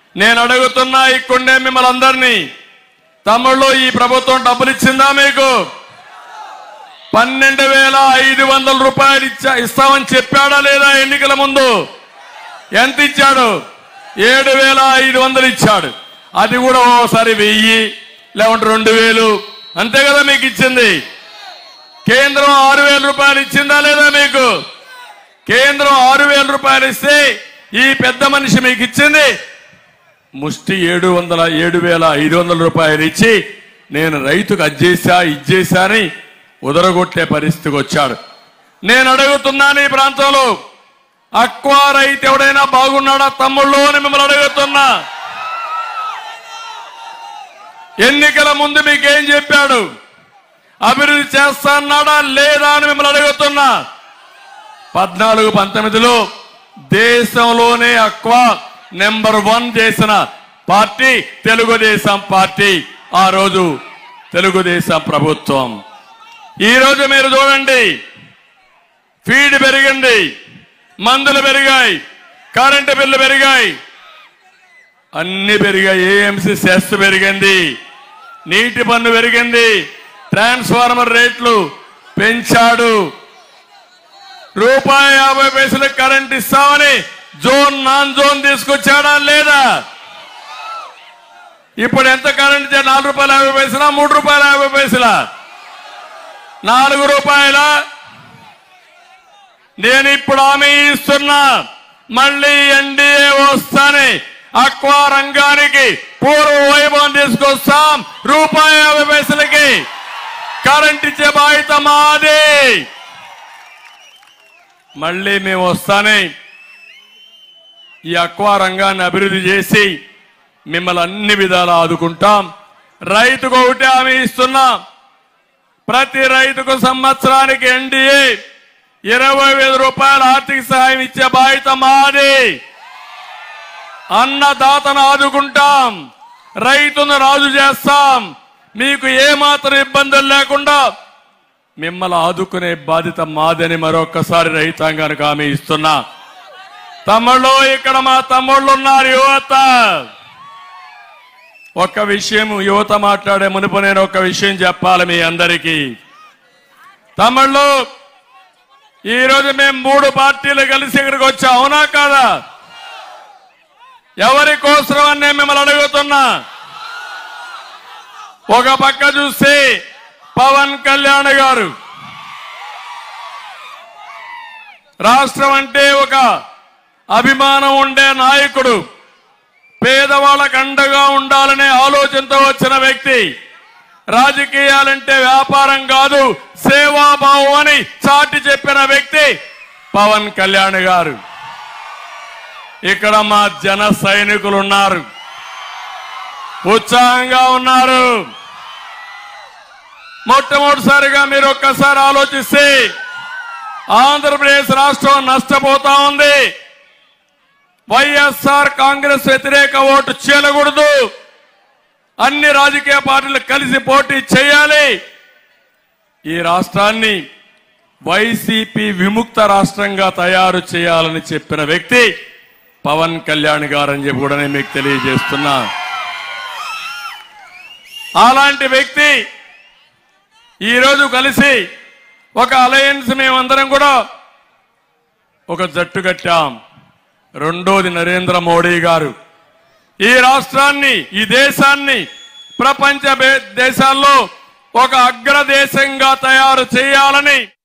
నేను అడుగుతున్నా ఇక్కడే మిమ్మల్ని అందరినీ తమ్ముళ్ళు ఈ ప్రభుత్వం డబ్బులు ఇచ్చిందా మీకు పన్నెండు వేల ఐదు వందల రూపాయలు ఇచ్చా ఇస్తామని చెప్పాడా లేదా ఎన్నికల ముందు ఎంత ఇచ్చాడు ఏడు వేల ఐదు వందలు ఇచ్చాడు అది కూడా ఓసారి వెయ్యి లేకుంటే రెండు వేలు అంతే కదా మీకు ఇచ్చింది కేంద్రం ఆరు వేల రూపాయలు ఇచ్చిందా లేదా మీకు కేంద్రం ఆరు వేల రూపాయలు ఇస్తే ఈ పెద్ద మనిషి మీకు ఇచ్చింది ముష్టి ఏడు వందల ఏడు వేల ఐదు వందల రూపాయలు ఇచ్చి నేను రైతుకు అజ్జేసా ఇచ్చేసా అని ఉదరగొట్టే పరిస్థితికి వచ్చాడు నేను అడుగుతున్నాను ఈ ప్రాంతంలో అక్వా రైతు ఎవడైనా బాగున్నాడా తమ్ముళ్ళు అని మిమ్మల్ని అడుగుతున్నా ఎన్నికల ముందు మీకేం చెప్పాడు అభివృద్ధి చేస్తాన్నాడా లేదా అని మిమ్మల్ని అడుగుతున్నా పద్నాలుగు పంతొమ్మిదిలో దేశంలోనే అక్వా నెంబర్ వన్ చేసిన పార్టీ తెలుగుదేశం పార్టీ ఆ రోజు తెలుగుదేశం ప్రభుత్వం ఈ రోజు మీరు చూడండి ఫీడ్ పెరిగింది మందులు పెరిగాయి కరెంటు బిల్లు పెరిగాయి అన్ని పెరిగాయి ఏఎంసీ సెస్ పెరిగింది నీటి పన్ను పెరిగింది ట్రాన్స్ఫార్మర్ రేట్లు పెంచాడు రూపాయి యాభై పైసలకు కరెంట్ ఇస్తామని జోన్ నాన్ జోన్ తీసుకొచ్చాడా లేదా ఇప్పుడు ఎంత కరెంట్ ఇచ్చా నాలుగు రూపాయల యాభై పైసలా మూడు రూపాయల యాభై పైసలా నాలుగు రూపాయల నేను ఇప్పుడు హామీ ఇస్తున్నా మళ్ళీ ఎన్డీఏ వస్తానే అక్వా రంగానికి పూర్వ వైభవం తీసుకొస్తాం రూపాయి యాభై పైసలకి కరెంట్ ఇచ్చే బాధ్యత మాది మళ్ళీ మేము వస్తానే ఈ అక్వా రంగాన్ని అభివృద్ధి చేసి మిమ్మల్ని అన్ని విధాలా ఆదుకుంటాం రైతుకు ఒకటే హామీ ఇస్తున్నాం ప్రతి రైతుకు సంవత్సరానికి ఎన్డీఏ ఇరవై వేల రూపాయల ఆర్థిక సహాయం ఇచ్చే బాధ్యత మాది అన్నదాతను ఆదుకుంటాం రైతును రాజు చేస్తాం మీకు ఏమాత్రం ఇబ్బందులు లేకుండా మిమ్మల్ని ఆదుకునే బాధ్యత మాదని మరొక్కసారి రైతాంగానికి హామీ ఇస్తున్నా తమ్ముళ్ళు ఇక్కడ మా తమ్ముళ్ళు ఉన్నారు యువత ఒక్క విషయం యువత మాట్లాడే మునుపు నేను ఒక విషయం చెప్పాలి మీ అందరికీ తమ్ముళ్ళు ఈ రోజు మేము మూడు పార్టీలు కలిసి ఇక్కడికి వచ్చాం అవునా కాదా ఎవరి కోసం అని నేను మిమ్మల్ని అడుగుతున్నా ఒక పక్క చూస్తే పవన్ కళ్యాణ్ గారు రాష్ట్రం అంటే ఒక అభిమానం ఉండే నాయకుడు పేదవాళ్ళకు అండగా ఉండాలనే ఆలోచనతో వచ్చిన వ్యక్తి రాజకీయాలంటే వ్యాపారం కాదు సేవాభావం అని చాటి చెప్పిన వ్యక్తి పవన్ కళ్యాణ్ గారు ఇక్కడ మా జన సైనికులు ఉన్నారు ఉత్సాహంగా ఉన్నారు మొట్టమొదటిసారిగా మీరు ఒక్కసారి ఆలోచిస్తే ఆంధ్రప్రదేశ్ రాష్ట్రం నష్టపోతా ఉంది వైఎస్ఆర్ కాంగ్రెస్ వ్యతిరేక ఓటు చేయకూడదు అన్ని రాజకీయ పార్టీలు కలిసి పోటీ చేయాలి ఈ రాష్ట్రాన్ని వైసీపీ విముక్త రాష్ట్రంగా తయారు చేయాలని చెప్పిన వ్యక్తి పవన్ కళ్యాణ్ గారని చెప్పి కూడా నేను మీకు తెలియజేస్తున్నా అలాంటి వ్యక్తి ఈరోజు కలిసి ఒక అలయన్స్ మేమందరం కూడా ఒక జట్టు కట్టాం రెండోది నరేంద్ర మోడీ గారు ఈ రాష్ట్రాన్ని ఈ దేశాన్ని ప్రపంచ బే- దేశాల్లో ఒక అగ్రదేశంగా తయారు చేయాలని